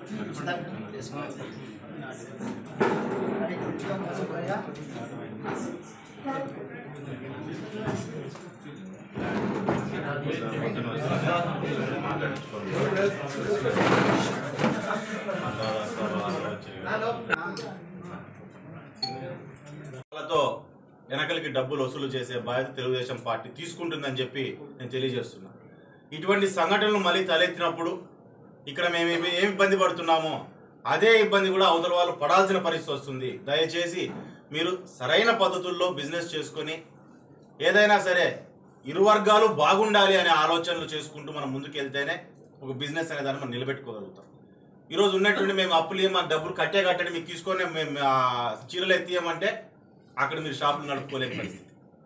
వాళ్ళతో వెనకలికి డబ్బులు వసూలు చేసే బాధ్యత తెలుగుదేశం పార్టీ తీసుకుంటుందని చెప్పి నేను తెలియజేస్తున్నా ఇటువంటి సంఘటనలు మళ్ళీ తలెత్తినప్పుడు ఇక్కడ మేము ఏమి ఏమి ఇబ్బంది పడుతున్నామో అదే ఇబ్బంది కూడా అవతల వాళ్ళు పడాల్సిన పరిస్థితి వస్తుంది దయచేసి మీరు సరైన పద్ధతుల్లో బిజినెస్ చేసుకొని ఏదైనా సరే ఇరు వర్గాలు బాగుండాలి అనే ఆలోచనలు చేసుకుంటూ మనం ముందుకెళ్తేనే ఒక బిజినెస్ అనే దాన్ని మనం నిలబెట్టుకోగలుగుతాం ఈరోజు ఉన్నటువంటి మేము అప్పులు ఏమో మాకు డబ్బులు కట్టే కట్టండి మీకు తీసుకొని మేము ఆ, చీరలు ఎత్తియమంటే అక్కడ మీరు షాపులు నడుపుకోలేని పరిస్థితి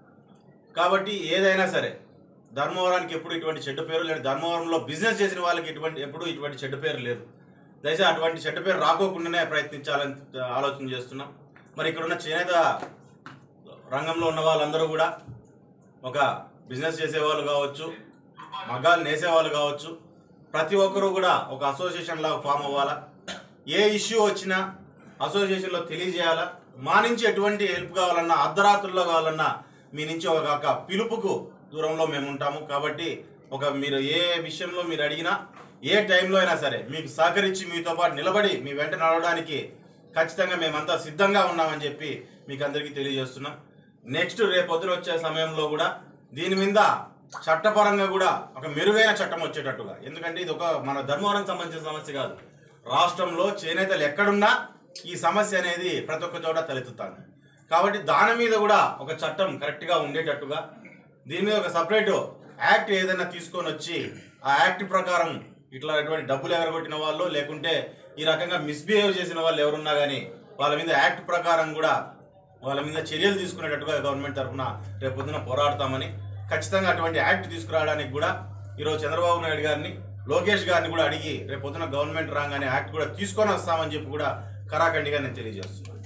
కాబట్టి ఏదైనా సరే ధర్మవరానికి ఎప్పుడు ఇటువంటి చెడ్డ పేరు లేదు ధర్మవరంలో బిజినెస్ చేసిన వాళ్ళకి ఇటువంటి ఎప్పుడు ఇటువంటి చెడ్డ పేరు లేదు దయచేసి అటువంటి చెడ్డ పేరు రాకోకుండానే ప్రయత్నించాలని ఆ, ఆలోచన చేస్తున్నాం మరి ఇక్కడ ఉన్న చేనేత రంగంలో ఉన్న వాళ్ళందరూ కూడా ఒక బిజినెస్ చేసేవాళ్ళు కావచ్చు మగ్గాలు నేసేవాళ్ళు కావచ్చు ప్రతి ఒక్కరూ కూడా ఒక అసోసియేషన్ లాగా ఫామ్ అవ్వాలా ఏ ఇష్యూ వచ్చినా అసోసియేషన్లో తెలియజేయాలా మా నుంచి ఎటువంటి హెల్ప్ కావాలన్నా అర్ధరాత్రుల్లో కావాలన్నా మీ నుంచి ఒక ఒక పిలుపుకు దూరంలో మేము ఉంటాము కాబట్టి ఒక మీరు ఏ విషయంలో మీరు అడిగినా ఏ టైంలో అయినా సరే మీకు సహకరించి మీతో పాటు నిలబడి మీ వెంట నడవడానికి ఖచ్చితంగా మేమంతా సిద్ధంగా ఉన్నామని చెప్పి మీకు అందరికీ తెలియజేస్తున్నాం నెక్స్ట్ రేపొద్దున వచ్చే సమయంలో కూడా దీని మీద చట్టపరంగా కూడా ఒక మెరుగైన చట్టం వచ్చేటట్టుగా ఎందుకంటే ఇది ఒక మన ధర్మవరం సంబంధించిన సమస్య కాదు రాష్ట్రంలో చేనేతలు ఎక్కడున్నా ఈ సమస్య అనేది ప్రతి ఒక్క చోట తలెత్తుతాను కాబట్టి దాని మీద కూడా ఒక చట్టం కరెక్ట్గా ఉండేటట్టుగా దీని మీద ఒక సపరేట్ యాక్ట్ ఏదైనా తీసుకొని వచ్చి ఆ యాక్ట్ ప్రకారం ఇట్లా ఎటువంటి డబ్బులు ఎగరగొట్టిన వాళ్ళు లేకుంటే ఈ రకంగా మిస్బిహేవ్ చేసిన వాళ్ళు ఎవరున్నా కానీ వాళ్ళ మీద యాక్ట్ ప్రకారం కూడా వాళ్ళ మీద చర్యలు తీసుకునేటట్టుగా గవర్నమెంట్ తరఫున రేపు పొద్దున పోరాడతామని ఖచ్చితంగా అటువంటి యాక్ట్ తీసుకురావడానికి కూడా ఈరోజు చంద్రబాబు నాయుడు గారిని లోకేష్ గారిని కూడా అడిగి రేపు పొద్దున గవర్నమెంట్ రాగానే యాక్ట్ కూడా తీసుకొని వస్తామని చెప్పి కూడా కరాఖండిగా నేను తెలియజేస్తున్నాను